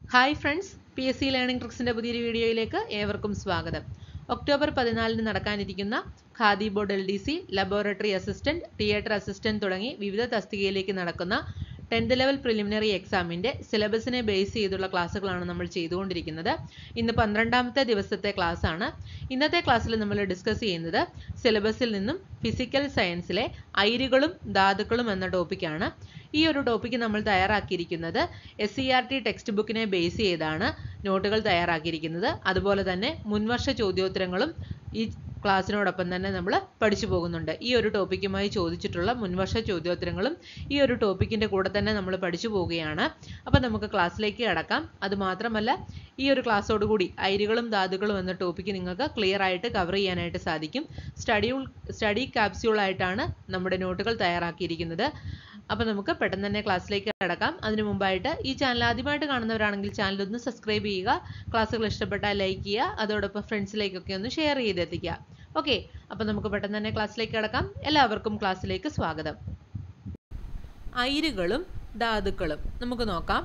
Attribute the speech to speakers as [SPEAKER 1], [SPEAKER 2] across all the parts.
[SPEAKER 1] hi friends P S C learning ട്രിക്സിൻ്റെ പുതിയൊരു വീഡിയോയിലേക്ക് ഏവർക്കും സ്വാഗതം ഒക്ടോബർ പതിനാലിന് നടക്കാനിരിക്കുന്ന Khadi board L D C laboratory assistant theatre assistant തുടങ്ങി വിവിധ തസ്തികയിലേക്ക് നടക്കുന്ന ടെൻത്ത് ലെവൽ പ്രിലിമിനറി എക്സാമിൻ്റെ സിലബസിനെ ബേസ് ചെയ്തുള്ള ക്ലാസ്സുകളാണ് നമ്മൾ ചെയ്തുകൊണ്ടിരിക്കുന്നത് ഇന്ന് പന്ത്രണ്ടാമത്തെ ദിവസത്തെ ക്ലാസ് ആണ് ഇന്നത്തെ ക്ലാസ്സിൽ നമ്മൾ ഡിസ്കസ് ചെയ്യുന്നത് സിലബസിൽ നിന്നും ഫിസിക്കൽ സയൻസിലെ അയിരുകളും ധാതുക്കളും എന്ന ടോപ്പിക്കാണ് ഈ ഒരു ടോപ്പിക്ക് നമ്മൾ തയ്യാറാക്കിയിരിക്കുന്നത് S C R T text ബുക്കിനെ ബേസ് ചെയ്താണ് നോട്ടുകൾ തയ്യാറാക്കിയിരിക്കുന്നത് അതുപോലെ തന്നെ മുൻവർഷ ചോദ്യോത്തരങ്ങളും ഈ ക്ലാസ്സിനോടൊപ്പം തന്നെ നമ്മൾ പഠിച്ചു പോകുന്നുണ്ട് ഈ ഒരു ടോപ്പിക്കുമായി ചോദിച്ചിട്ടുള്ള മുൻവർഷ ചോദ്യോത്തരങ്ങളും ഈ ഒരു ടോപ്പിക്കിൻ്റെ കൂടെ തന്നെ നമ്മൾ പഠിച്ചു പോവുകയാണ് അപ്പോൾ നമുക്ക് ക്ലാസ്സിലേക്ക് കടക്കാം അതുമാത്രമല്ല ഈ ഒരു ക്ലാസ്സോടുകൂടി അയിരുകളും ധാതുക്കളും എന്ന ടോപ്പിക്ക് നിങ്ങൾക്ക് ക്ലിയർ ആയിട്ട് കവർ ചെയ്യാനായിട്ട് സാധിക്കും സ്റ്റഡി സ്റ്റഡി ക്യാപ്സ്യൂളായിട്ടാണ് നമ്മുടെ നോട്ടുകൾ തയ്യാറാക്കിയിരിക്കുന്നത് അപ്പോൾ നമുക്ക് പെട്ടെന്ന് തന്നെ ക്ലാസ്സിലേക്ക് കടക്കാം അതിനു മുമ്പായിട്ട് ഈ ചാനൽ ആദ്യമായിട്ട് കാണുന്നവരാണെങ്കിൽ ചാനൽ ഒന്ന് സബ്സ്ക്രൈബ് ചെയ്യുക ക്ലാസ്സുകൾ ഇഷ്ടപ്പെട്ടാൽ ലൈക്ക് ചെയ്യുക അതോടൊപ്പം ഫ്രണ്ട്സിലേക്കൊക്കെ ഒന്ന് ഷെയർ ചെയ്തെത്തിക്കുക ഓക്കെ അപ്പോൾ നമുക്ക് പെട്ടെന്ന് തന്നെ ക്ലാസ്സിലേക്ക് കടക്കാം എല്ലാവർക്കും ക്ലാസ്സിലേക്ക് സ്വാഗതം അയിരുകളും ധാതുക്കളും നമുക്ക് നോക്കാം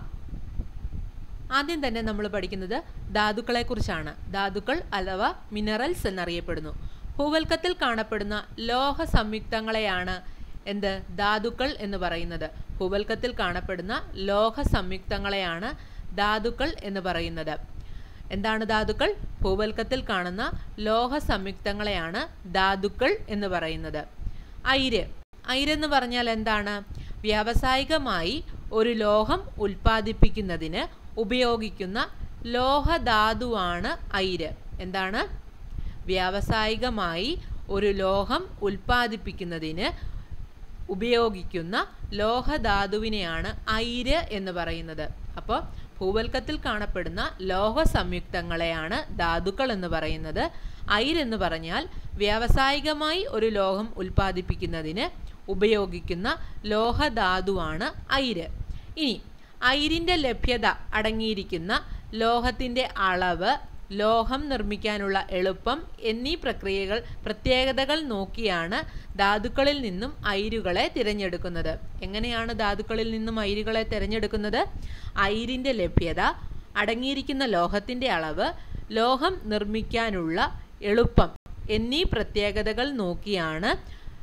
[SPEAKER 1] ആദ്യം തന്നെ നമ്മൾ പഠിക്കുന്നത് ധാതുക്കളെ കുറിച്ചാണ് ധാതുക്കൾ അഥവാ മിനറൽസ് എന്നറിയപ്പെടുന്നു ഭൂവൽക്കത്തിൽ കാണപ്പെടുന്ന ലോഹ സംയുക്തങ്ങളെയാണ് എന്ത് ധാതുക്കൾ എന്ന് പറയുന്നത് ഭൂവൽക്കത്തിൽ കാണപ്പെടുന്ന ലോഹ സംയുക്തങ്ങളെയാണ് ധാതുക്കൾ എന്ന് പറയുന്നത് എന്താണ് ധാതുക്കൾ ഭൂവൽക്കത്തിൽ കാണുന്ന ലോഹ സംയുക്തങ്ങളെയാണ് ധാതുക്കൾ എന്ന് പറയുന്നത് അയിര് അയിരെന്ന് പറഞ്ഞാൽ എന്താണ് വ്യാവസായികമായി ഒരു ലോഹം ഉൽപ്പാദിപ്പിക്കുന്നതിന് ഉപയോഗിക്കുന്ന ലോഹധാതുവാണ് അയിര് എന്താണ് വ്യാവസായികമായി ഒരു ലോഹം ഉൽപ്പാദിപ്പിക്കുന്നതിന് ഉപയോഗിക്കുന്ന ലോഹധാതുവിനെയാണ് അയിര് എന്ന് പറയുന്നത് അപ്പോൾ ഭൂവൽക്കത്തിൽ കാണപ്പെടുന്ന ലോഹ സംയുക്തങ്ങളെയാണ് ധാതുക്കൾ എന്ന് പറയുന്നത് അയിരെന്ന് പറഞ്ഞാൽ വ്യാവസായികമായി ഒരു ലോഹം ഉൽപ്പാദിപ്പിക്കുന്നതിന് ഉപയോഗിക്കുന്ന ലോഹധാതുവാണ് അയിര് ഇനി അയിരിൻ്റെ ലഭ്യത അടങ്ങിയിരിക്കുന്ന ലോഹത്തിൻ്റെ അളവ് ലോഹം നിർമ്മിക്കാനുള്ള എളുപ്പം എന്നീ പ്രക്രിയകൾ പ്രത്യേകതകൾ നോക്കിയാണ് ധാതുക്കളിൽ നിന്നും അയിരുകളെ തിരഞ്ഞെടുക്കുന്നത് എങ്ങനെയാണ് ധാതുക്കളിൽ നിന്നും അയിരുകളെ തിരഞ്ഞെടുക്കുന്നത് അയിരിൻ്റെ ലഭ്യത അടങ്ങിയിരിക്കുന്ന ലോഹത്തിൻ്റെ അളവ് ലോഹം നിർമ്മിക്കാനുള്ള എളുപ്പം എന്നീ പ്രത്യേകതകൾ നോക്കിയാണ്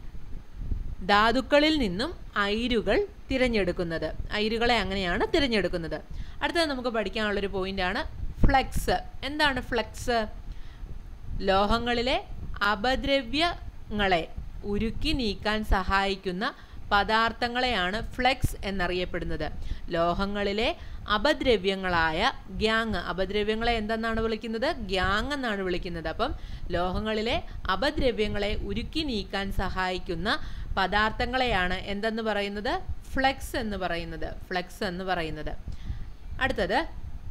[SPEAKER 1] ധാതുക്കളിൽ നിന്നും അയിരുകൾ തിരഞ്ഞെടുക്കുന്നത് അയിരുകളെ അങ്ങനെയാണ് തിരഞ്ഞെടുക്കുന്നത് അടുത്തത് നമുക്ക് പഠിക്കാനുള്ളൊരു പോയിന്റാണ് ഫ്ലെക്സ് എന്താണ് ഫ്ലെക്സ് ലോഹങ്ങളിലെ അപദ്രവ്യങ്ങളെ ഉരുക്കി നീക്കാൻ സഹായിക്കുന്ന പദാർത്ഥങ്ങളെയാണ് ഫ്ലെക്സ് എന്നറിയപ്പെടുന്നത് ലോഹങ്ങളിലെ അപദ്രവ്യങ്ങളായ ഗ്യാങ് അപദ്രവ്യങ്ങളെ എന്തെന്നാണ് വിളിക്കുന്നത് ഗ്യാങ് എന്നാണ് വിളിക്കുന്നത് അപ്പം ലോഹങ്ങളിലെ അപദ്രവ്യങ്ങളെ ഉരുക്കി നീക്കാൻ സഹായിക്കുന്ന പദാർത്ഥങ്ങളെയാണ് എന്തെന്ന് പറയുന്നത് ഫ്ലെക്സ് എന്ന് പറയുന്നത് ഫ്ലെക്സ് എന്ന് പറയുന്നത് അടുത്തത്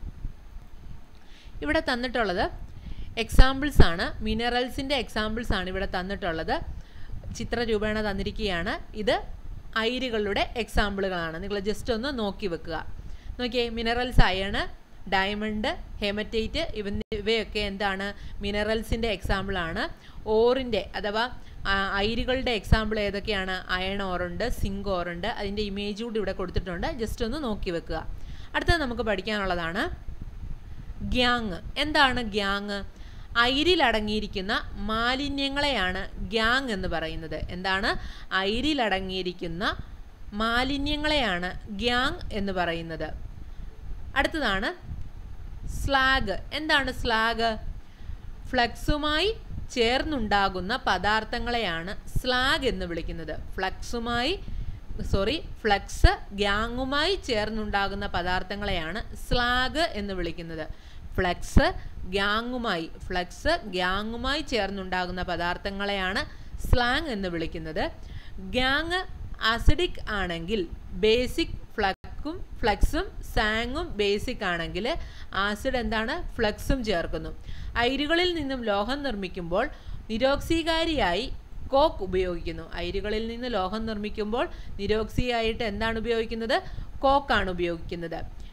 [SPEAKER 1] ഇവിടെ തന്നിട്ടുള്ളത് എക്സാമ്പിൾസ് ആണ് മിനറൽസിൻ്റെ എക്സാമ്പിൾസ് ആണ് ഇവിടെ തന്നിട്ടുള്ളത് ചിത്രരൂപേണ തന്നിരിക്കുകയാണ് ഇത് അയിരുകളുടെ എക്സാമ്പിളുകളാണ് നിങ്ങൾ ജസ്റ്റ് ഒന്ന് നോക്കി വെക്കുക നോക്കിയേ മിനറൽസ് അയണ് ഡയമണ്ട് ഹെമറ്റൈറ്റ് ഇവ ഇവയൊക്കെ എന്താണ് മിനറൽസിൻ്റെ എക്സാമ്പിളാണ് ഓറിൻ്റെ അഥവാ അയിരുകളുടെ എക്സാമ്പിൾ ഏതൊക്കെയാണ് അയൺ ഓറുണ്ട് സിങ്ക് ഓറുണ്ട് അതിൻ്റെ ഇമേജ് കൂടി ഇവിടെ കൊടുത്തിട്ടുണ്ട് ജസ്റ്റ് ഒന്ന് നോക്കി വെക്കുക അടുത്തത് നമുക്ക് പഠിക്കാനുള്ളതാണ് ഗ്യാങ് എന്താണ് ഗ്യാങ് അയിരിലടങ്ങിയിരിക്കുന്ന മാലിന്യങ്ങളെയാണ് ഗ്യാങ് എന്ന് പറയുന്നത് എന്താണ് അയിരിലടങ്ങിയിരിക്കുന്ന മാലിന്യങ്ങളെയാണ് ഗ്യാങ് എന്ന് പറയുന്നത് അടുത്തതാണ് സ്ലാഗ് എന്താണ് സ്ലാഗ് ഫ്ലക്സുമായി ചേർന്നുണ്ടാകുന്ന പദാർത്ഥങ്ങളെയാണ് സ്ലാഗ് എന്ന് വിളിക്കുന്നത് ഫ്ലക്സുമായി സോറി ഫ്ലക്സ് ഗ്യാങ്ങുമായി ചേർന്നുണ്ടാകുന്ന പദാർത്ഥങ്ങളെയാണ് സ്ലാഗ് എന്ന് വിളിക്കുന്നത് ഫ്ലക്സ് ഗ്യാങ്ങുമായി ഫ്ലക്സ് ഗ്യാങ്ങുമായി ചേർന്നുണ്ടാകുന്ന പദാർത്ഥങ്ങളെയാണ് സ്ലാങ് എന്ന് വിളിക്കുന്നത് ഗ്യാങ് അസിഡിക് ആണെങ്കിൽ ബേസിക് ഫ്ലക്കും ഫ്ലക്സും സാങ്ങും ബേസിക് ആണെങ്കിൽ ആസിഡ് എന്താണ് ഫ്ലക്സും ചേർക്കുന്നു അയിരുകളിൽ നിന്നും ലോഹം നിർമ്മിക്കുമ്പോൾ നിരോക്സീകാരിയായി കോക്ക് ഉപയോഗിക്കുന്നു അയിരുകളിൽ നിന്ന് ലോഹം നിർമ്മിക്കുമ്പോൾ നിരോക്സിയായിട്ട് എന്താണ് ഉപയോഗിക്കുന്നത് കോക്കാണ് ഉപയോഗിക്കുന്നത്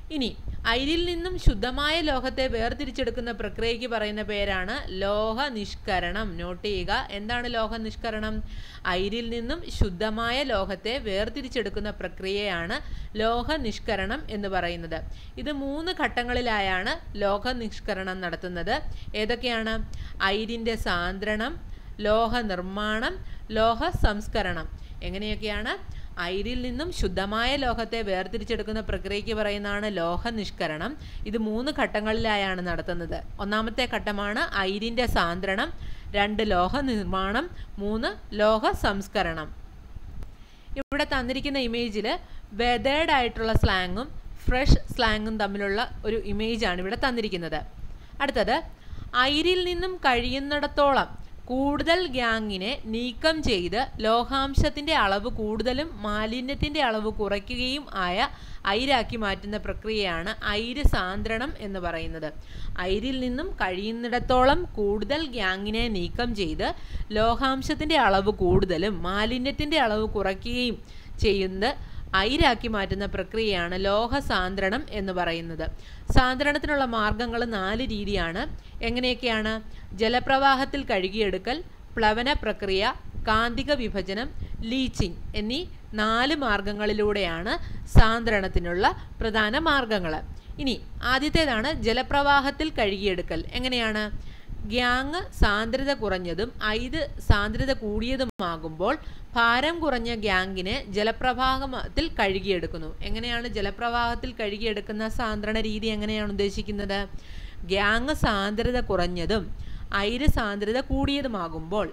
[SPEAKER 1] ഇനി അയിരിൽ നിന്നും ശുദ്ധമായ ലോഹത്തെ വേർതിരിച്ചെടുക്കുന്ന പ്രക്രിയയ്ക്ക് പറയുന്ന പേരാണ് ലോഹ നിഷ്കരണം നോട്ട് ചെയ്യുക എന്താണ് ലോഹ നിഷ്കരണം അയിരിൽ നിന്നും ശുദ്ധമായ ലോഹത്തെ വേർതിരിച്ചെടുക്കുന്ന പ്രക്രിയയാണ് ലോഹ നിഷ്കരണം എന്ന് പറയുന്നത് ഇത് മൂന്ന് ഘട്ടങ്ങളിലായാണ് ലോഹ നിഷ്കരണം നടത്തുന്നത് ഏതൊക്കെയാണ് അയിരിൻ്റെ സാന്ദ്രണം ലോഹ നിർമ്മാണം ലോഹ സംസ്കരണം എങ്ങനെയൊക്കെയാണ് അയിരിൽ നിന്നും ശുദ്ധമായ ലോഹത്തെ വേർതിരിച്ചെടുക്കുന്ന പ്രക്രിയയ്ക്ക് പറയുന്നതാണ് ലോഹ നിഷ്കരണം ഇത് മൂന്ന് ഘട്ടങ്ങളിലായാണ് നടത്തുന്നത് ഒന്നാമത്തെ ഘട്ടമാണ് അയിരിൻ്റെ സാന്ദ്രണം രണ്ട് ലോഹ നിർമ്മാണം മൂന്ന് ലോഹ സംസ്കരണം ഇവിടെ തന്നിരിക്കുന്ന ഇമേജിൽ വെതേഡ് ആയിട്ടുള്ള സ്ലാങ്ങും ഫ്രഷ് സ്ലാങ്ങും തമ്മിലുള്ള ഒരു ഇമേജാണ് ഇവിടെ തന്നിരിക്കുന്നത് അടുത്തത് അയിരിൽ നിന്നും കഴിയുന്നിടത്തോളം കൂടുതൽ ഗ്യാങ്ങിനെ നീക്കം ചെയ്ത് ലോഹാംശത്തിൻ്റെ അളവ് കൂടുതലും മാലിന്യത്തിൻ്റെ അളവ് കുറയ്ക്കുകയും ആയ അയിരാക്കി മാറ്റുന്ന പ്രക്രിയയാണ് അയിര് സാന്ദ്രണം എന്ന് പറയുന്നത് അയിരിൽ നിന്നും കഴിയുന്നിടത്തോളം കൂടുതൽ ഗ്യാങ്ങിനെ നീക്കം ചെയ്ത് ലോഹാംശത്തിൻ്റെ അളവ് കൂടുതലും മാലിന്യത്തിൻ്റെ അളവ് കുറയ്ക്കുകയും ചെയ്യുന്നത് അയിരാക്കി മാറ്റുന്ന പ്രക്രിയയാണ് ലോഹ സാന്ദ്രണം എന്ന് പറയുന്നത് സാന്ദ്രണത്തിനുള്ള മാർഗങ്ങൾ നാല് രീതിയാണ് എങ്ങനെയൊക്കെയാണ് ജലപ്രവാഹത്തിൽ കഴുകിയെടുക്കൽ പ്ലവന പ്രക്രിയ കാന്തിക വിഭജനം ലീച്ചിങ് എന്നീ നാല് മാർഗങ്ങളിലൂടെയാണ് സാന്ദ്രണത്തിനുള്ള പ്രധാന മാർഗങ്ങൾ ഇനി ആദ്യത്തേതാണ് ജലപ്രവാഹത്തിൽ കഴുകിയെടുക്കൽ എങ്ങനെയാണ് ഗ്യാങ് സാന്ദ്രത കുറഞ്ഞതും ഐത് സാന്ദ്രത കൂടിയതുമാകുമ്പോൾ ഭാരം കുറഞ്ഞ ഗ്യാങ്ങിനെ ജലപ്രവാഹത്തിൽ കഴുകിയെടുക്കുന്നു എങ്ങനെയാണ് ജലപ്രവാഹത്തിൽ കഴുകിയെടുക്കുന്ന സാന്ദ്രണ രീതി എങ്ങനെയാണ് ഉദ്ദേശിക്കുന്നത് ഗ്യാങ് സാന്ദ്രത കുറഞ്ഞതും ഐര് സാന്ദ്രത കൂടിയതുമാകുമ്പോൾ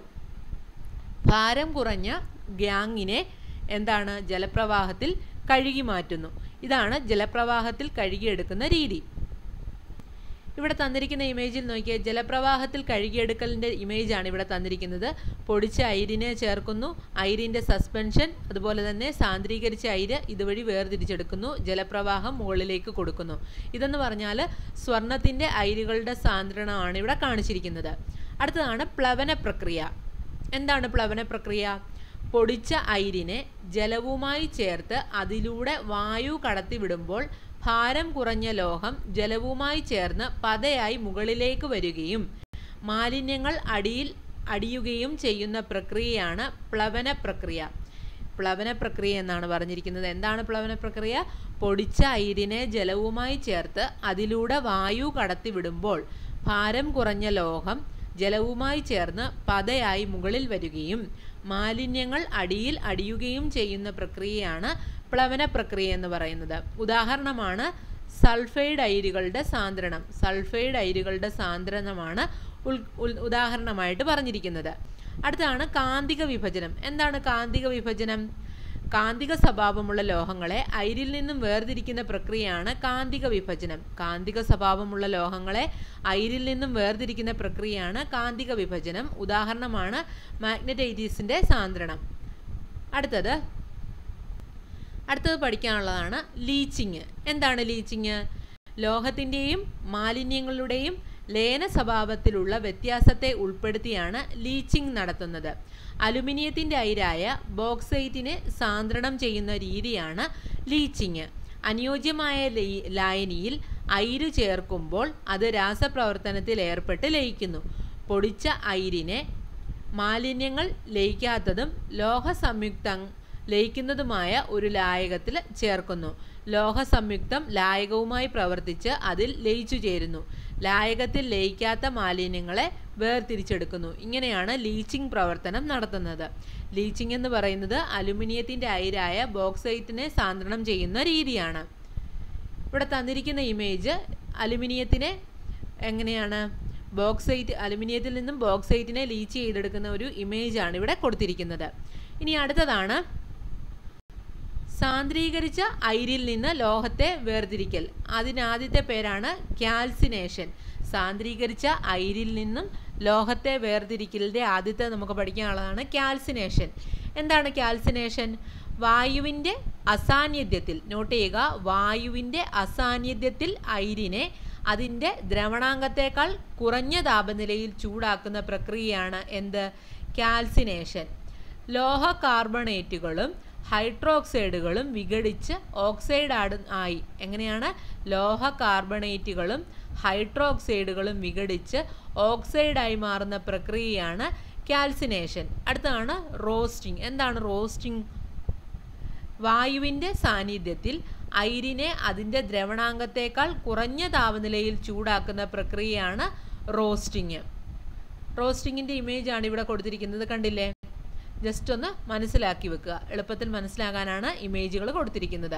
[SPEAKER 1] ഭാരം കുറഞ്ഞ ഗ്യാങ്ങിനെ എന്താണ് ജലപ്രവാഹത്തിൽ കഴുകി മാറ്റുന്നു ഇതാണ് ജലപ്രവാഹത്തിൽ കഴുകിയെടുക്കുന്ന രീതി ഇവിടെ തന്നിരിക്കുന്ന ഇമേജിൽ നോക്കിയാൽ ജലപ്രവാഹത്തിൽ കഴുകിയെടുക്കലിൻ്റെ ഇമേജാണ് ഇവിടെ തന്നിരിക്കുന്നത് പൊടിച്ച അയിരിനെ ചേർക്കുന്നു അയിരിൻ്റെ സസ്പെൻഷൻ അതുപോലെ തന്നെ സാന്ദ്രീകരിച്ച അയിര് ഇതുവഴി വേർതിരിച്ചെടുക്കുന്നു ജലപ്രവാഹം മുകളിലേക്ക് കൊടുക്കുന്നു ഇതെന്ന് പറഞ്ഞാൽ സ്വർണത്തിൻ്റെ അയിരുകളുടെ സാന്ദ്രണമാണ് ഇവിടെ കാണിച്ചിരിക്കുന്നത് അടുത്തതാണ് പ്ലവന പ്രക്രിയ എന്താണ് പ്ലവന പ്രക്രിയ പൊടിച്ച അയിരിനെ ജലവുമായി ചേർത്ത് അതിലൂടെ വായു കടത്തിവിടുമ്പോൾ ഭാരം കുറഞ്ഞ ലോഹം ജലവുമായി ചേർന്ന് പതയായി മുകളിലേക്ക് വരികയും മാലിന്യങ്ങൾ അടിയിൽ അടിയുകയും ചെയ്യുന്ന പ്രക്രിയയാണ് പ്ലവന പ്രക്രിയ പ്ലവന പ്രക്രിയ എന്നാണ് പറഞ്ഞിരിക്കുന്നത് എന്താണ് പ്ലവന പ്രക്രിയ പൊടിച്ച അയിരിനെ ജലവുമായി ചേർത്ത് അതിലൂടെ വായു കടത്തിവിടുമ്പോൾ ഭാരം കുറഞ്ഞ ലോഹം ജലവുമായി ചേർന്ന് പതയായി മുകളിൽ വരികയും മാലിന്യങ്ങൾ അടിയിൽ അടിയുകയും ചെയ്യുന്ന പ്രക്രിയയാണ് പ്ലവന പ്രക്രിയ എന്ന് പറയുന്നത് ഉദാഹരണമാണ് സൾഫൈഡ് അയിരുകളുടെ സാന്ദ്രണം സൾഫൈഡ് അയിരുകളുടെ സാന്ദ്രണമാണ് ഉൽ ഉൽ- ഉദാഹരണമായിട്ട് പറഞ്ഞിരിക്കുന്നത് അടുത്താണ് കാന്തിക വിഭജനം എന്താണ് കാന്തിക വിഭജനം കാന്തിക സ്വഭാവമുള്ള ലോഹങ്ങളെ അയിരിൽ നിന്നും വേർതിരിക്കുന്ന പ്രക്രിയയാണ് കാന്തിക വിഭജനം കാന്തിക സ്വഭാവമുള്ള ലോഹങ്ങളെ അയിരിൽ നിന്നും വേർതിരിക്കുന്ന പ്രക്രിയയാണ് കാന്തിക വിഭജനം ഉദാഹരണമാണ് മാഗ്നറ്റൈറ്റീസിൻ്റെ സാന്ദ്രണം അടുത്തത് അടുത്തത് പഠിക്കാനുള്ളതാണ് ലീച്ചിങ് എന്താണ് ലീച്ചിങ് ലോഹത്തിൻ്റെയും മാലിന്യങ്ങളുടെയും ലയന സ്വഭാവത്തിലുള്ള വ്യത്യാസത്തെ ഉൾപ്പെടുത്തിയാണ് ലീച്ചിങ് നടത്തുന്നത് അലുമിനിയത്തിൻ്റെ അയിരായ ബോക്സൈറ്റിനെ സാന്ദ്രണം ചെയ്യുന്ന രീതിയാണ് ലീച്ചിങ് അനുയോജ്യമായ ലയി- ലായനിയിൽ അയിര് ചേർക്കുമ്പോൾ അത് രാസപ്രവർത്തനത്തിൽ ഏർപ്പെട്ട് ലയിക്കുന്നു പൊടിച്ച അയിരിനെ മാലിന്യങ്ങൾ ലയിക്കാത്തതും ലോഹ സംയുക്തം ലയിക്കുന്നതുമായ ഒരു ലായകത്തിൽ ചേർക്കുന്നു ലോഹ സംയുക്തം ലായകവുമായി പ്രവർത്തിച്ച് അതിൽ ലയിച്ചു ചേരുന്നു ലായകത്തിൽ ലയിക്കാത്ത മാലിന്യങ്ങളെ വേർതിരിച്ചെടുക്കുന്നു ഇങ്ങനെയാണ് ലീച്ചിങ് പ്രവർത്തനം നടത്തുന്നത് ലീച്ചിങ് എന്ന് പറയുന്നത് അലുമിനിയത്തിൻ്റെ അയിരായ ബോക്സൈറ്റിനെ സാന്ദ്രണം ചെയ്യുന്ന രീതിയാണ് ഇവിടെ തന്നിരിക്കുന്ന ഇമേജ് അലുമിനിയത്തിനെ എങ്ങനെയാണ് ബോക്സൈറ്റ് അലുമിനിയത്തിൽ നിന്നും ബോക്സൈറ്റിനെ ലീച്ച് ചെയ്തെടുക്കുന്ന ഒരു ഇമേജാണ് ഇവിടെ കൊടുത്തിരിക്കുന്നത് ഇനി അടുത്തതാണ് സാന്ദ്രീകരിച്ച അയിരിൽ നിന്ന് ലോഹത്തെ വേർതിരിക്കൽ അതിനാദ്യത്തെ പേരാണ് കാൽസിനേഷൻ സാന്ദ്രീകരിച്ച അയിരിൽ നിന്നും ലോഹത്തെ വേർതിരിക്കലിൻ്റെ ആദ്യത്തെ നമുക്ക് പഠിക്കാനുള്ളതാണ് കാൽസിനേഷൻ എന്താണ് കാൽസിനേഷൻ വായുവിൻ്റെ അസാന്നിധ്യത്തിൽ നോട്ട് ചെയ്യുക വായുവിൻ്റെ അസാന്നിധ്യത്തിൽ അയിരിനെ അതിൻ്റെ ദ്രവണാംഗത്തേക്കാൾ കുറഞ്ഞ താപനിലയിൽ ചൂടാക്കുന്ന പ്രക്രിയയാണ് എന്ത് കാൽസിനേഷൻ ലോഹ കാർബണേറ്റുകളും ഹൈഡ്രോക്സൈഡുകളും വിഘടിച്ച് ഓക്സൈഡ് ആട് ആയി എങ്ങനെയാണ് ലോഹ കാർബണേറ്റുകളും ഹൈഡ്രോക്സൈഡുകളും വിഘടിച്ച് ഓക്സൈഡായി മാറുന്ന പ്രക്രിയയാണ് കാൽസിനേഷൻ അടുത്താണ് റോസ്റ്റിംഗ് എന്താണ് റോസ്റ്റിംഗ് വായുവിൻ്റെ സാന്നിധ്യത്തിൽ അയിരിനെ അതിൻ്റെ ദ്രവണാംഗത്തേക്കാൾ കുറഞ്ഞ താപനിലയിൽ ചൂടാക്കുന്ന പ്രക്രിയയാണ് റോസ്റ്റിംഗ് റോസ്റ്റിങ്ങിൻ്റെ ഇമേജാണ് ഇവിടെ കൊടുത്തിരിക്കുന്നത് കണ്ടില്ലേ ജസ്റ്റ് ഒന്ന് മനസ്സിലാക്കി വെക്കുക എളുപ്പത്തിൽ മനസ്സിലാകാനാണ് ഇമേജുകൾ കൊടുത്തിരിക്കുന്നത്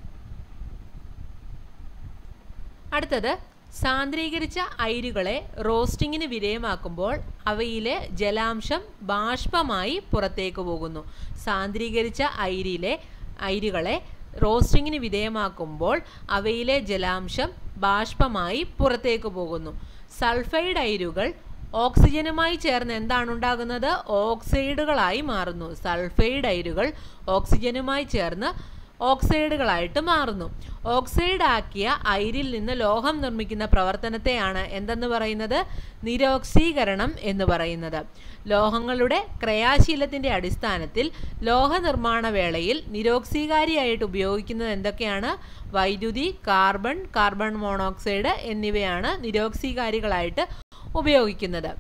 [SPEAKER 1] അടുത്തത് സാന്ദ്രീകരിച്ച അയിരുകളെ റോസ്റ്റിങ്ങിന് വിധേയമാക്കുമ്പോൾ അവയിലെ ജലാംശം ബാഷ്പമായി പുറത്തേക്ക് പോകുന്നു സാന്ദ്രീകരിച്ച അയിരിലെ അയിരുകളെ റോസ്റ്റിങ്ങിന് വിധേയമാക്കുമ്പോൾ അവയിലെ ജലാംശം ബാഷ്പമായി പുറത്തേക്ക് പോകുന്നു സൾഫൈഡ് അയിരുകൾ ഓക്സിജനുമായി ചേർന്ന് എന്താണ് ഉണ്ടാകുന്നത് ഓക്സൈഡുകളായി മാറുന്നു സൾഫൈഡ് അയിരുകൾ ഓക്സിജനുമായി ചേർന്ന് ഓക്സൈഡുകളായിട്ട് മാറുന്നു ഓക്സൈഡ് ആക്കിയ അയിരിൽ നിന്ന് ലോഹം നിർമ്മിക്കുന്ന പ്രവർത്തനത്തെയാണ് എന്തെന്ന് പറയുന്നത് നിരോക്സീകരണം എന്ന് പറയുന്നത് ലോഹങ്ങളുടെ ക്രയാശീലത്തിൻ്റെ അടിസ്ഥാനത്തിൽ ലോഹ നിർമ്മാണ വേളയിൽ നിരോക്സീകാരിയായിട്ട് ഉപയോഗിക്കുന്നത് എന്തൊക്കെയാണ് വൈദ്യുതി കാർബൺ കാർബൺ മോണോക്സൈഡ് എന്നിവയാണ് നിരോക്സീകാരികളായിട്ട് ഉപയോഗിക്കുന്നത്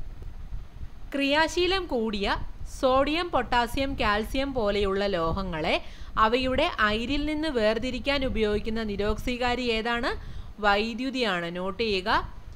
[SPEAKER 1] ക്രിയാശീലം കൂടിയ സോഡിയം പൊട്ടാസ്യം കാൽസ്യം പോലെയുള്ള ലോഹങ്ങളെ അവയുടെ അയിരിൽ നിന്ന് വേർതിരിക്കാൻ ഉപയോഗിക്കുന്ന നിരോക്സീകാരി ഏതാണ് വൈദ്യുതിയാണ് നോട്ട് ചെയ്യുക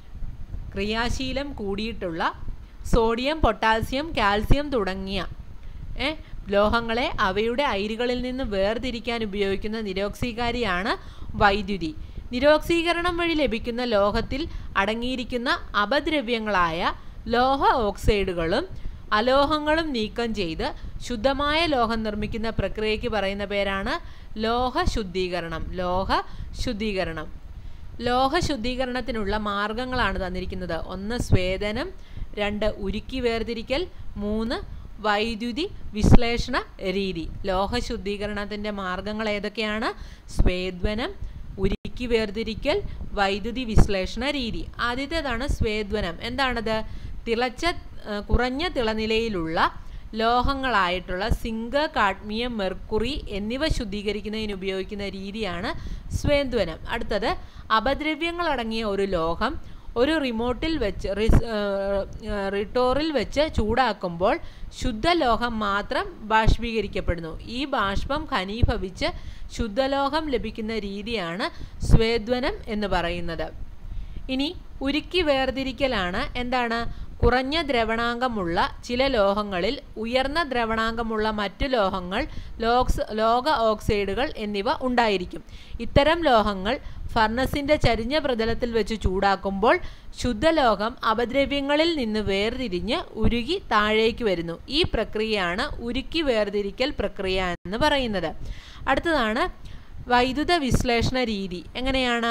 [SPEAKER 1] ക്രിയാശീലം കൂടിയിട്ടുള്ള സോഡിയം പൊട്ടാസ്യം കാൽസ്യം തുടങ്ങിയ ഏ, ലോഹങ്ങളെ അവയുടെ അയിരുകളിൽ നിന്ന് വേർതിരിക്കാൻ ഉപയോഗിക്കുന്ന നിരോക്സീകാരിയാണ് വൈദ്യുതി നിരോക്സീകരണം വഴി ലഭിക്കുന്ന ലോഹത്തിൽ അടങ്ങിയിരിക്കുന്ന അപദ്രവ്യങ്ങളായ ലോഹ ഓക്സൈഡുകളും അലോഹങ്ങളും നീക്കം ചെയ്ത് ശുദ്ധമായ ലോഹം നിർമ്മിക്കുന്ന പ്രക്രിയയ്ക്ക് പറയുന്ന പേരാണ് ലോഹ ശുദ്ധീകരണം ലോഹ ശുദ്ധീകരണം ലോഹ ശുദ്ധീകരണത്തിനുള്ള മാർഗങ്ങളാണ് തന്നിരിക്കുന്നത് ഒന്ന് സ്വേദനം രണ്ട് ഉരുക്കി വേർതിരിക്കൽ മൂന്ന് വൈദ്യുതി വിശ്ലേഷണ രീതി ലോഹ ശുദ്ധീകരണത്തിൻ്റെ മാർഗങ്ങൾ ഏതൊക്കെയാണ് സ്വേദ്വനം ഉരുക്കി വേർതിരിക്കൽ വൈദ്യുതി വിശ്ലേഷണ രീതി ആദ്യത്തേതാണ് സ്വേദ്വനം എന്താണത് തിളച്ച ആ, കുറഞ്ഞ തിളനിലയിലുള്ള ലോഹങ്ങളായിട്ടുള്ള സിങ്ക് കാഡ്മിയം മെർക്കുറി എന്നിവ ശുദ്ധീകരിക്കുന്നതിന് ഉപയോഗിക്കുന്ന രീതിയാണ് സ്വേന്ദ്വനം അടുത്തത് അപദ്രവ്യങ്ങളടങ്ങിയ ഒരു ലോഹം ഒരു റിമോട്ടിൽ വെച്ച് റിസ് ആ, ആ, റിട്ടോറിൽ വെച്ച് ചൂടാക്കുമ്പോൾ ശുദ്ധലോഹം മാത്രം ബാഷ്പീകരിക്കപ്പെടുന്നു ഈ ബാഷ്പം ഘനീഭവിച്ച് ശുദ്ധലോഹം ലഭിക്കുന്ന രീതിയാണ് സ്വേദ്വനം എന്ന് പറയുന്നത് ഇനി ഉരുക്കി വേർതിരിക്കലാണ് എന്താണ് കുറഞ്ഞ ദ്രവണാങ്കമുള്ള ചില ലോഹങ്ങളിൽ ഉയർന്ന ദ്രവണാങ്കമുള്ള മറ്റു ലോഹങ്ങൾ ലോക്സ് ലോക ഓക്സൈഡുകൾ എന്നിവ ഉണ്ടായിരിക്കും ഇത്തരം ലോഹങ്ങൾ ഫർണസിൻ്റെ ചരിഞ്ഞ പ്രതലത്തിൽ വെച്ച് ചൂടാക്കുമ്പോൾ ശുദ്ധലോഹം അപദ്രവ്യങ്ങളിൽ നിന്ന് വേർതിരിഞ്ഞ് ഉരുകി താഴേക്ക് വരുന്നു ഈ പ്രക്രിയയാണ് ഉരുക്കി വേർതിരിക്കൽ പ്രക്രിയ എന്ന് പറയുന്നത് അടുത്തതാണ് വൈദ്യുത വിശ്ലേഷണ രീതി എങ്ങനെയാണ്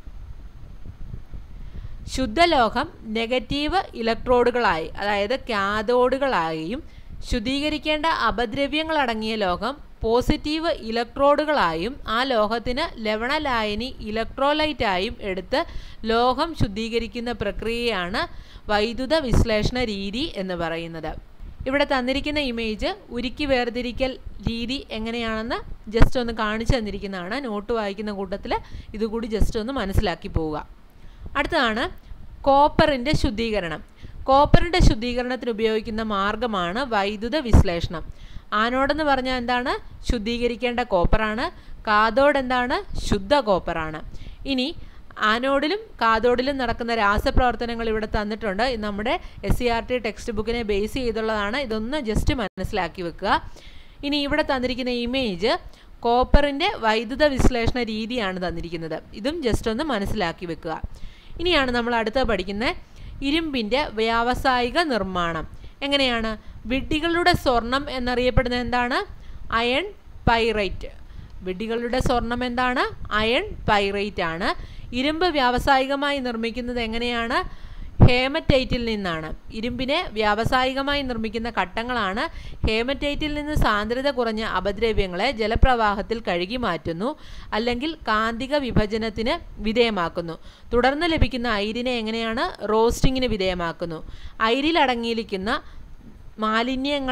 [SPEAKER 1] ശുദ്ധലോഹം നെഗറ്റീവ് ഇലക്ട്രോഡുകളായി അതായത് കാഥോഡുകളായും ശുദ്ധീകരിക്കേണ്ട അപദ്രവ്യങ്ങളടങ്ങിയ ലോഹം പോസിറ്റീവ് ഇലക്ട്രോഡുകളായും ആ ലോഹത്തിന് ലവണലായനി ഇലക്ട്രോലൈറ്റായും എടുത്ത് ലോഹം ശുദ്ധീകരിക്കുന്ന പ്രക്രിയയാണ് വൈദ്യുത വിശ്ലേഷണ രീതി എന്ന് പറയുന്നത് ഇവിടെ തന്നിരിക്കുന്ന ഇമേജ് ഉരുക്കി വേർതിരിക്കൽ രീതി എങ്ങനെയാണെന്ന് ജസ്റ്റ് ഒന്ന് കാണിച്ചു തന്നിരിക്കുന്നതാണ് നോട്ട് വായിക്കുന്ന കൂട്ടത്തിൽ ഇതുകൂടി ജസ്റ്റ് ഒന്ന് മനസ്സിലാക്കി പോവുക അടുത്തതാണ് കോപ്പറിൻ്റെ ശുദ്ധീകരണം കോപ്പറിൻ്റെ ശുദ്ധീകരണത്തിന് ഉപയോഗിക്കുന്ന മാർഗമാണ് വൈദ്യുത വിശ്ലേഷണം ആനോടെന്ന് പറഞ്ഞാൽ എന്താണ് ശുദ്ധീകരിക്കേണ്ട കോപ്പറാണ് കാതോഡ് എന്താണ് ശുദ്ധ കോപ്പറാണ് ഇനി ആനോഡിലും കാതോഡിലും നടക്കുന്ന രാസപ്രവർത്തനങ്ങൾ ഇവിടെ തന്നിട്ടുണ്ട് ഇത് നമ്മുടെ S C R T text ബുക്കിനെ ബേസ് ചെയ്തുള്ളതാണ് ഇതൊന്ന് ജസ്റ്റ് മനസ്സിലാക്കി വെക്കുക ഇനി ഇവിടെ തന്നിരിക്കുന്ന ഇമേജ് കോപ്പറിൻ്റെ വൈദ്യുത വിശ്ലേഷണ രീതിയാണ് തന്നിരിക്കുന്നത് ഇതും ജസ്റ്റ് ഒന്ന് മനസ്സിലാക്കി വെക്കുക ഇനിയാണ് നമ്മൾ അടുത്ത പഠിക്കുന്ന ഇരുമ്പിൻ്റെ വ്യാവസായിക നിർമ്മാണം എങ്ങനെയാണ് വിഡ്ഢികളുടെ സ്വർണം എന്നറിയപ്പെടുന്നത് എന്താണ് അയൺ പൈറൈറ്റ് വിഡ്ഢികളുടെ സ്വർണം എന്താണ് അയൺ പൈറൈറ്റ് ആണ് ഇരുമ്പ് വ്യാവസായികമായി നിർമ്മിക്കുന്നത് എങ്ങനെയാണ് ഹേമറ്റൈറ്റിൽ നിന്നാണ് ഇരുമ്പിനെ വ്യാവസായികമായി നിർമ്മിക്കുന്ന ഘട്ടങ്ങളാണ് ഹേമറ്റൈറ്റിൽ നിന്ന് സാന്ദ്രത കുറഞ്ഞ അപദ്രവ്യങ്ങളെ ജലപ്രവാഹത്തിൽ കഴുകി മാറ്റുന്നു അല്ലെങ്കിൽ കാന്തിക വിഭജനത്തിന് വിധേയമാക്കുന്നു തുടർന്ന് ലഭിക്കുന്ന അയിരിനെ എങ്ങനെയാണ് റോസ്റ്റിങ്ങിന് വിധേയമാക്കുന്നു അയിരിൽ അടങ്ങിയിരിക്കുന്ന മാലിന്യങ്ങളെ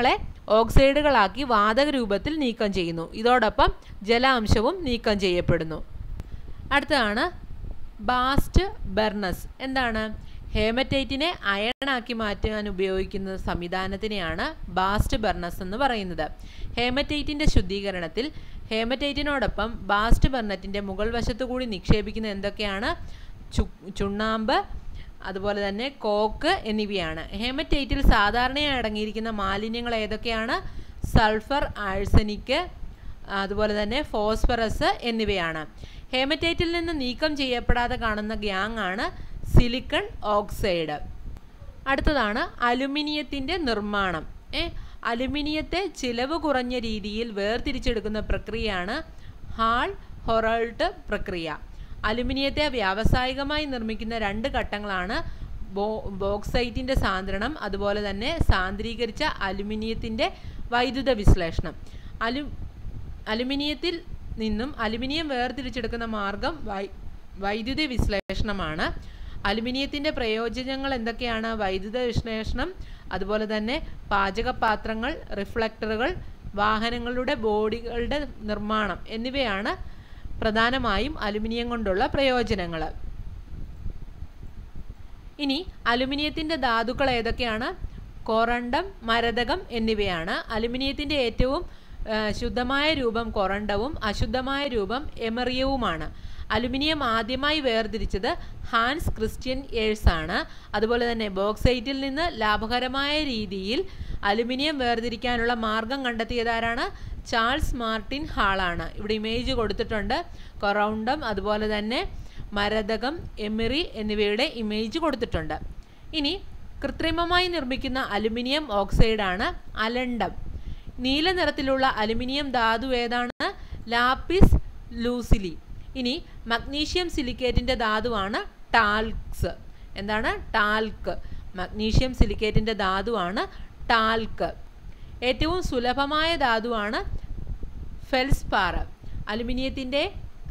[SPEAKER 1] ഓക്സൈഡുകളാക്കി വാതക രൂപത്തിൽ നീക്കം ചെയ്യുന്നു ഇതോടൊപ്പം ജലാംശവും നീക്കം ചെയ്യപ്പെടുന്നു അടുത്തതാണ് ബാസ്റ്റ് ബെർണസ് എന്താണ് ഹേമറ്റൈറ്റിനെ അയണാക്കി മാറ്റാൻ ഉപയോഗിക്കുന്ന സംവിധാനത്തിനെയാണ് ബാസ്റ്റ് ബെർണസ് എന്ന് പറയുന്നത് ഹേമറ്റൈറ്റിൻ്റെ ശുദ്ധീകരണത്തിൽ ഹേമറ്റൈറ്റിനോടൊപ്പം ബാസ്റ്റ് ബെർണറ്റിൻ്റെ മുകൾ വശത്തു കൂടി നിക്ഷേപിക്കുന്ന എന്തൊക്കെയാണ് ചു ചുണ്ണാമ്പ് അതുപോലെ തന്നെ കോക്ക് എന്നിവയാണ് ഹേമറ്റൈറ്റിൽ സാധാരണയായി അടങ്ങിയിരിക്കുന്ന മാലിന്യങ്ങൾ ഏതൊക്കെയാണ് സൾഫർ ആഴ്സനിക്ക് അതുപോലെ തന്നെ ഫോസ്ഫറസ് എന്നിവയാണ് ഹേമറ്റൈറ്റിൽ നിന്ന് നീക്കം ചെയ്യപ്പെടാതെ കാണുന്ന ഗ്യാങ് ആണ് സിലിക്കൺ ഓക്സൈഡ് അടുത്തതാണ് അലുമിനിയത്തിൻ്റെ നിർമ്മാണം ഏ അലുമിനിയത്തെ ചിലവ് കുറഞ്ഞ രീതിയിൽ വേർതിരിച്ചെടുക്കുന്ന പ്രക്രിയയാണ് ഹാൾ ഹൊറൾട്ട് പ്രക്രിയ അലുമിനിയത്തെ വ്യാവസായികമായി നിർമ്മിക്കുന്ന രണ്ട് ഘട്ടങ്ങളാണ് ബോ ബോക്സൈറ്റിൻ്റെ സാന്ദ്രണം അതുപോലെ തന്നെ സാന്ദ്രീകരിച്ച അലുമിനിയത്തിൻ്റെ വൈദ്യുത വിശ്ലേഷണം അലു അലുമിനിയത്തിൽ നിന്നും അലുമിനിയം വേർതിരിച്ചെടുക്കുന്ന മാർഗം വൈ വൈദ്യുതി വിശ്ലേഷണമാണ് അലുമിനിയത്തിൻ്റെ പ്രയോജനങ്ങൾ എന്തൊക്കെയാണ് വൈദ്യുത വിശ്ലേഷണം അതുപോലെ തന്നെ പാചകപാത്രങ്ങൾ റിഫ്ലക്ടറുകൾ വാഹനങ്ങളുടെ ബോഡികളുടെ നിർമ്മാണം എന്നിവയാണ് പ്രധാനമായും അലുമിനിയം കൊണ്ടുള്ള പ്രയോജനങ്ങൾ ഇനി അലുമിനിയത്തിൻ്റെ ധാതുക്കൾ ഏതൊക്കെയാണ് കൊറണ്ടം മരതകം എന്നിവയാണ് അലുമിനിയത്തിൻ്റെ ഏറ്റവും ശുദ്ധമായ രൂപം കൊറണ്ടവും അശുദ്ധമായ രൂപം എമറിയവുമാണ് അലുമിനിയം ആദ്യമായി വേർതിരിച്ചത് ഹാൻസ് ക്രിസ്ത്യൻ ഏഴ്സ് ആണ് അതുപോലെ തന്നെ ബോക്സൈറ്റിൽ നിന്ന് ലാഭകരമായ രീതിയിൽ അലുമിനിയം വേർതിരിക്കാനുള്ള മാർഗം കണ്ടെത്തിയതാരാണ് ചാൾസ് മാർട്ടിൻ ഹാളാണ് ഇവിടെ ഇമേജ് കൊടുത്തിട്ടുണ്ട് കൊറൗണ്ടം അതുപോലെ തന്നെ മരതകം എമിറി എന്നിവയുടെ ഇമേജ് കൊടുത്തിട്ടുണ്ട് ഇനി കൃത്രിമമായി നിർമ്മിക്കുന്ന അലുമിനിയം ഓക്സൈഡാണ് അലണ്ടം നീല നിറത്തിലുള്ള അലുമിനിയം ധാതു ഏതാണ് ലാപ്പിസ് ലൂസിലി ഇനി മഗ്നീഷ്യം സിലിക്കേറ്റിൻ്റെ ധാതുവാണ് ടാൽക്സ് എന്താണ് ടാൽക്ക് മഗ്നീഷ്യം സിലിക്കേറ്റിൻ്റെ ധാതുവാണ് ടാൽക്ക് ഏറ്റവും സുലഭമായ ധാതുവാണ് ഫെൽസ്പാറ അലുമിനിയത്തിൻ്റെ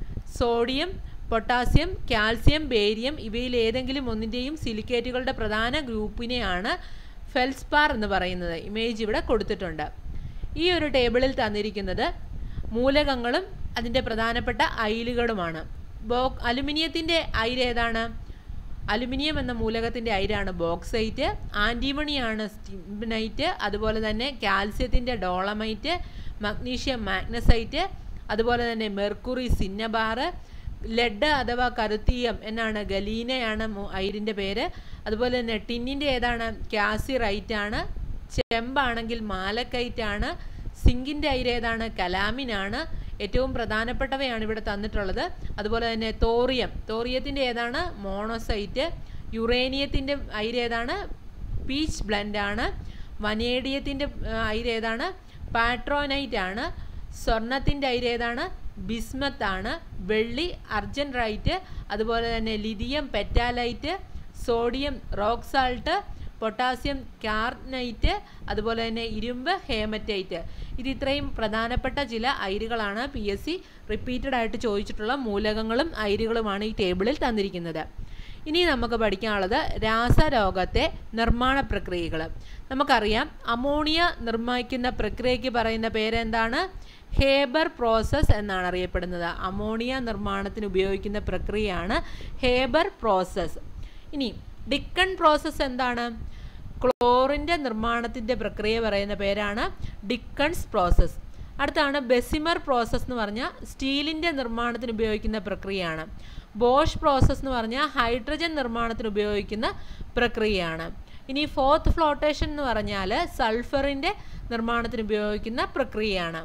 [SPEAKER 1] സോഡിയം പൊട്ടാസ്യം കാൽസ്യം ബേരിയം ഇവയിൽ ഏതെങ്കിലും ഒന്നിൻ്റെയും സിലിക്കേറ്റുകളുടെ പ്രധാന ഗ്രൂപ്പിനെയാണ് ഫെൽസ്പാർ എന്ന് പറയുന്നത് ഇമേജ് ഇവിടെ കൊടുത്തിട്ടുണ്ട് ഈ ഒരു ടേബിളിൽ തന്നിരിക്കുന്നത് മൂലകങ്ങളും അതിൻ്റെ പ്രധാനപ്പെട്ട അയിലുകളുമാണ് ബോ അലുമിനിയത്തിൻ്റെ അയിര് ഏതാണ് അലുമിനിയം എന്ന മൂലകത്തിൻ്റെ അയിരാണ് ബോക്സൈറ്റ് ആൻറ്റിമണിയാണ് സ്റ്റിംബനൈറ്റ് അതുപോലെ തന്നെ കാൽസ്യത്തിൻ്റെ ഡോളമൈറ്റ് മഗ്നീഷ്യം മാഗ്നസൈറ്റ് അതുപോലെ തന്നെ മെർക്കുറി സിന്നബാറ് ലെഡ് അഥവാ കരുത്തീയം എന്നാണ് ഗലീനയാണ് അയിരിൻ്റെ പേര് അതുപോലെ തന്നെ ടിന്നിൻ്റെ ഏതാണ് കാസിറൈറ്റ് ആണ് ചെമ്പാണെങ്കിൽ മാലക്കൈറ്റ് ആണ് സിങ്കിൻ്റെ അയിര് ഏതാണ് കലാമിനാണ് ഏറ്റവും പ്രധാനപ്പെട്ടവയാണ് ഇവിടെ തന്നിട്ടുള്ളത് അതുപോലെ തന്നെ തോറിയം തോറിയത്തിൻ്റെ ഏതാണ് മോണോസൈറ്റ് യുറേനിയത്തിൻ്റെ അയിര് ഏതാണ് പീച്ച് ബ്ലെൻഡ് ആണ് വനേഡിയത്തിൻ്റെ അയിര് ഏതാണ് പാട്രോനൈറ്റ് ആണ് സ്വർണത്തിൻ്റെ അയിര് ഏതാണ് ബിസ്മത്ത് ആണ് വെള്ളി അർജൻറൈറ്റ് അതുപോലെ തന്നെ lithium petalite sodium rock salt potassium carnallite അതുപോലെ തന്നെ ഇരുമ്പ് ഹേമറ്റൈറ്റ് ഇത് ഇത്രയും പ്രധാനപ്പെട്ട ചില അയിരുകളാണ് പി എസ് സി റിപ്പീറ്റഡ് ആയിട്ട് ചോദിച്ചിട്ടുള്ള മൂലകങ്ങളും അയിരുകളുമാണ് ഈ ടേബിളിൽ തന്നിരിക്കുന്നത് ഇനി നമുക്ക് പഠിക്കാനുള്ളത് രാസരോഗത്തെ നിർമ്മാണ പ്രക്രിയകൾ നമുക്കറിയാം അമോണിയ നിർമ്മിക്കുന്ന പ്രക്രിയയ്ക്ക് പറയുന്ന പേരെന്താണ് ഹേബർ പ്രോസസ്സ് എന്നാണ് അറിയപ്പെടുന്നത് അമോണിയ നിർമ്മാണത്തിന് ഉപയോഗിക്കുന്ന പ്രക്രിയയാണ് ഹേബർ പ്രോസസ്സ് ഇനി ഡിക്കൺ പ്രോസസ്സ് എന്താണ് ക്ലോറിൻ്റെ നിർമ്മാണത്തിൻ്റെ പ്രക്രിയ പറയുന്ന പേരാണ് ഡിക്കൺസ് പ്രോസസ്സ് അടുത്താണ് ബെസിമർ പ്രോസസ്സ് എന്ന് പറഞ്ഞാൽ സ്റ്റീലിൻ്റെ നിർമ്മാണത്തിന് ഉപയോഗിക്കുന്ന പ്രക്രിയയാണ് ബോഷ് പ്രോസസ്സ് എന്ന് പറഞ്ഞാൽ ഹൈഡ്രജൻ നിർമ്മാണത്തിന് ഉപയോഗിക്കുന്ന പ്രക്രിയയാണ് ഇനി ഫോർത്ത് ഫ്ലോട്ടേഷൻ എന്ന് പറഞ്ഞാൽ സൾഫറിൻ്റെ നിർമ്മാണത്തിന് ഉപയോഗിക്കുന്ന പ്രക്രിയയാണ്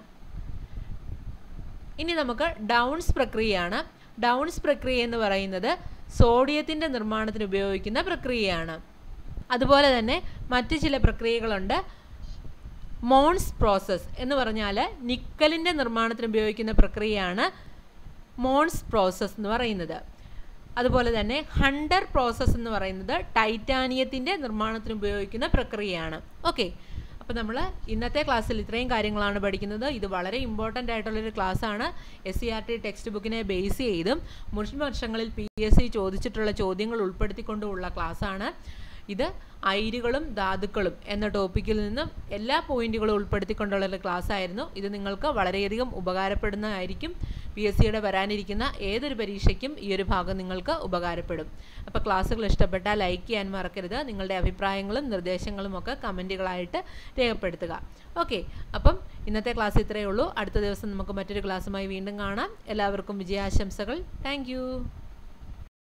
[SPEAKER 1] ഇനി നമുക്ക് ഡൗൺസ് പ്രക്രിയയാണ് ഡൗൺസ് പ്രക്രിയ എന്ന് പറയുന്നത് സോഡിയത്തിൻ്റെ നിർമ്മാണത്തിന് ഉപയോഗിക്കുന്ന പ്രക്രിയയാണ് അതുപോലെ തന്നെ മറ്റ് ചില പ്രക്രിയകളുണ്ട് മോൺസ് പ്രോസസ്സ് എന്ന് പറഞ്ഞാൽ നിക്കലിൻ്റെ നിർമ്മാണത്തിന് ഉപയോഗിക്കുന്ന പ്രക്രിയയാണ് മോൺസ് പ്രോസസ്സ് എന്ന് പറയുന്നത് അതുപോലെ തന്നെ ഹണ്ടർ പ്രോസസ്സ് എന്ന് പറയുന്നത് ടൈറ്റാനിയത്തിൻ്റെ നിർമ്മാണത്തിന് ഉപയോഗിക്കുന്ന പ്രക്രിയയാണ് ഓക്കെ അപ്പോൾ നമ്മൾ ഇന്നത്തെ ക്ലാസ്സിൽ ഇത്രയും കാര്യങ്ങളാണ് പഠിക്കുന്നത് ഇത് വളരെ ഇമ്പോർട്ടൻ്റ് ആയിട്ടുള്ളൊരു ക്ലാസ്സാണ് S C R T text ബുക്കിനെ ബേസ് ചെയ്തും മുൻ വർഷങ്ങളിൽ പി എസ് സി ചോദിച്ചിട്ടുള്ള ചോദ്യങ്ങൾ ഉൾപ്പെടുത്തിക്കൊണ്ടുമുള്ള ക്ലാസ്സാണ് ഇത് അയിരുകളും ധാതുക്കളും എന്ന ടോപ്പിക്കിൽ നിന്നും എല്ലാ പോയിന്റുകളും ഉൾപ്പെടുത്തിക്കൊണ്ടുള്ള ഒരു ക്ലാസ് ആയിരുന്നു ഇത് നിങ്ങൾക്ക് വളരെയധികം ഉപകാരപ്പെടുന്നതായിരിക്കും പി എസ് സിയുടെ വരാനിരിക്കുന്ന ഏതൊരു പരീക്ഷയ്ക്കും ഈ ഒരു ഭാഗം നിങ്ങൾക്ക് ഉപകാരപ്പെടും അപ്പോൾ ക്ലാസ്സുകൾ ഇഷ്ടപ്പെട്ടാൽ ലൈക്ക് ചെയ്യാൻ മറക്കരുത് നിങ്ങളുടെ അഭിപ്രായങ്ങളും നിർദ്ദേശങ്ങളും ഒക്കെ കമൻറ്റുകളായിട്ട് രേഖപ്പെടുത്തുക ഓക്കെ അപ്പം ഇന്നത്തെ ക്ലാസ് ഇത്രയേ ഉള്ളൂ അടുത്ത ദിവസം നമുക്ക് മറ്റൊരു ക്ലാസ്സുമായി വീണ്ടും കാണാം എല്ലാവർക്കും വിജയാശംസകൾ താങ്ക്